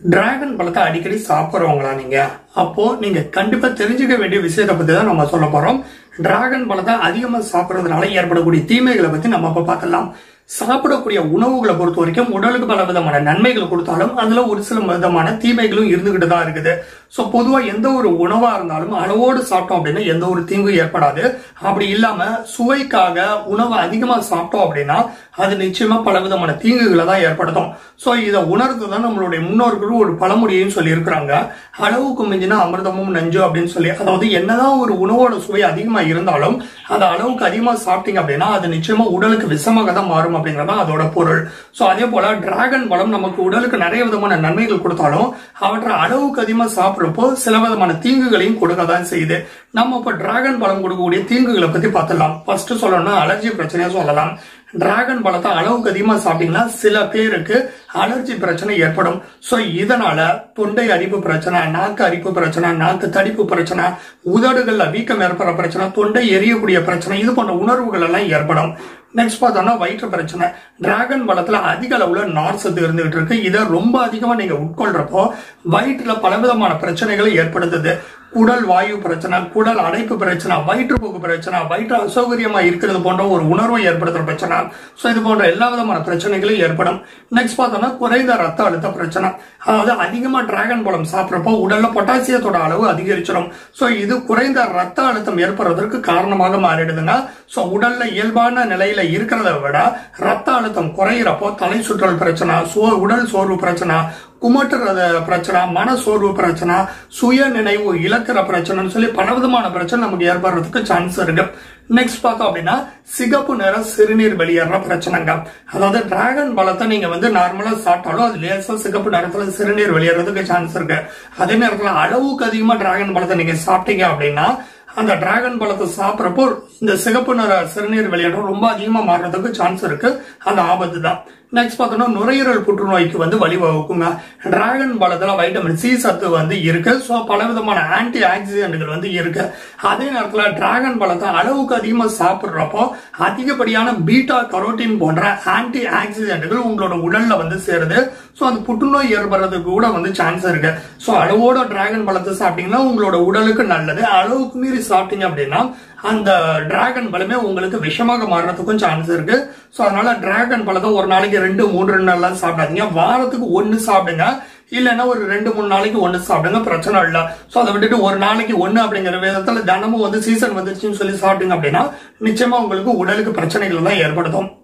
dragon பழத்தை அடிக்கடி சாப்பிட்றவங்களா நீங்க அப்போ நீங்க கண்டிப்பா தெரிஞ்சுக்க வேண்டிய விஷயத்தை பத்தி தான் நம்ம சொல்ல போறோம் டிராகன் பழத்தை அதிகமா சாப்பிட்றதுனால ஏற்படக்கூடிய தீமைகளை பத்தி நம்ம இப்ப பார்க்கலாம் சாப்பிடக்கூடிய உணவுகளை பொறுத்த வரைக்கும் உடலுக்கு பல விதமான நன்மைகள் கொடுத்தாலும் அதுல ஒரு சில விதமான தீமைகளும் இருந்துகிட்டு தான் இருக்குது ஸோ பொதுவா எந்த ஒரு உணவா இருந்தாலும் அளவோடு சாப்பிட்டோம் அப்படின்னா எந்த ஒரு தீங்கும் ஏற்படாது அப்படி இல்லாம சுவைக்காக உணவை அதிகமா சாப்பிட்டோம் அப்படின்னா அது நிச்சயமா பல விதமான தீங்குகளை தான் ஏற்படுத்தும் ஸோ இதை உணர்ந்து தான் நம்மளுடைய முன்னோர்கள் ஒரு பழமொழியும் சொல்லி இருக்கிறாங்க அளவுக்கு மிஞ்சினா அமிர்தமும் நஞ்சு அப்படின்னு சொல்லி அதாவது என்னதான் ஒரு உணவோட சுவை அதிகமா இருந்தாலும் அந்த அளவுக்கு அதிகமா சாப்பிட்டீங்க அப்படின்னா அது நிச்சயமா உடலுக்கு விஷமாக தான் மாறும் அப்படிங்கறத அதோட பொருள் ஸோ அதே போல டிராகன் பழம் நமக்கு உடலுக்கு நிறைய விதமான நன்மைகள் கொடுத்தாலும் அவற்றை அளவுக்கு அதிகமா சாப்பிட்றப்போ சில விதமான தீங்குகளையும் கொடுக்க தான் செய்யுது நம்ம இப்ப டிராகன் பழம் கொடுக்கக்கூடிய தீங்குகளை பத்தி பார்த்துடலாம் ஃபர்ஸ்ட் சொல்லணும்னா அலர்ஜி பிரச்சனையா சொல்லலாம் டிராகன் பழத்தை அளவுக்கு அதிகமா சாப்பிட்டீங்கன்னா சில பேருக்கு அலர்ஜி பிரச்சனை ஏற்படும் ஸோ இதனால தொண்டை அரிப்பு பிரச்சனை நாக்கு அரிப்பு பிரச்சனை நாக்கு தடிப்பு பிரச்சனை உதடுகள்ல வீக்கம் ஏற்படுற பிரச்சனை தொண்டை எரியக்கூடிய பிரச்சனை இது போன்ற உணர்வுகள் எல்லாம் ஏற்படும் நெக்ஸ்ட் பார்த்தோம்னா வயிற்று பிரச்சனை டிராகன் பழத்துல அதிக அளவுல நார் சத்து இருந்துகிட்டு இருக்கு இதை ரொம்ப அதிகமா நீங்க உட்கொள்றப்போ வயிற்றுல பலவிதமான பிரச்சனைகளை ஏற்படுத்துது குடல் வாயு பிரச்சனை குடல் அடைப்பு பிரச்சனை வயிற்றுப்போக்கு பிரச்சனை வயிற்று அசௌகரியமா இருக்கிறது போன்ற ஒரு உணர்வை ஏற்படுத்துற பிரச்சனை ஸோ இது போன்ற எல்லா விதமான பிரச்சனைகளும் ஏற்படும் நெக்ஸ்ட் பார்த்தோம்னா குறைந்த ரத்த அழுத்த பிரச்சனை அதாவது அதிகமா டிராகன் பழம் சாப்பிட்றப்போ உடல்ல பொட்டாசியத்தோட அளவு அதிகரிச்சிடும் ஸோ இது குறைந்த ரத்த அழுத்தம் ஏற்படுறதற்கு காரணமாக மாறிடுதுங்க ஸோ உடல்ல இயல்பான நிலையில இருக்கிறத விட ரத்த அழுத்தம் குறையிறப்போ தலை சுற்றல் பிரச்சனை சோ உடல் சோர்வு பிரச்சனை குமட்டுறது பிரச்சனை மன சோர்வு பிரச்சனை சுய நினைவு இழக்கிற பிரச்சனைன்னு சொல்லி பலவிதமான பிரச்சனை நமக்கு ஏற்படுறதுக்கு சான்ஸ் இருக்கு நெக்ஸ்ட் பார்த்தோம் அப்படின்னா சிகப்பு நிற சிறுநீர் வெளியேற பிரச்சனைங்க அதாவது டிராகன் பழத்தை நீங்க வந்து நார்மலா சாப்பிட்டாலும் அது லேசா சிகப்பு நிறத்துல சிறுநீர் வெளியேறதுக்கு சான்ஸ் இருக்கு அதே நேரத்துல அளவுக்கு அதிகமா டிராகன் பழத்தை நீங்க சாப்பிட்டீங்க அப்படின்னா அந்த டிராகன் பழத்தை சாப்பிட்றப்போ இந்த சிகப்பு நிற சிறுநீர் வெளியேற்றம் ரொம்ப அதிகமா மாறுறதுக்கு சான்ஸ் இருக்கு அந்த ஆபத்து தான் நெக்ஸ்ட் பார்த்தோம்னா நுரையீரல் புற்றுநோய்க்கு வந்து வழிவகுக்குங்க டிராகன் பழத்துல வைட்டமின் சி சத்து வந்து இருக்கு ஸோ பல விதமான ஆன்டி ஆக்சிடென்ட்கள் வந்து இருக்கு அதே நேரத்தில் டிராகன் பழத்தை அளவுக்கு அதிகமாக சாப்பிட்றப்போ அதிகப்படியான பீட்டா கரோட்டின் போன்ற ஆன்டி ஆக்சிடென்ட்கள் உங்களோட உடல்ல வந்து சேருது ஸோ அது புற்றுநோய் ஏற்படுறதுக்கு கூட வந்து சான்ஸ் இருக்கு ஸோ அளவோட டிராகன் பழத்தை சாப்பிட்டீங்கன்னா உங்களோட உடலுக்கு நல்லது அளவுக்கு மீறி சாப்பிட்டீங்க அப்படின்னா அந்த டிராகன் பழமே உங்களுக்கு விஷமாக மாறுறதுக்கும் சான்ஸ் இருக்கு ஸோ அதனால டிராகன் பழத்தை ஒரு நாளைக்கு ரெண்டு மூன்று நாள்லாம் சாப்பிடாதீங்க வாரத்துக்கு ஒன்று சாப்பிடுங்க இல்லைன்னா ஒரு ரெண்டு மூணு நாளைக்கு ஒன்று சாப்பிடுங்க பிரச்சனை இல்லை ஸோ அதை விட்டுட்டு ஒரு நாளைக்கு ஒன்று அப்படிங்கிற விதத்தில் தினமும் வந்து சீசன் வந்துருச்சுன்னு சொல்லி சாப்பிட்டீங்க அப்படின்னா நிச்சயமா உங்களுக்கு உடலுக்கு பிரச்சனைகள் தான் ஏற்படுத்தும்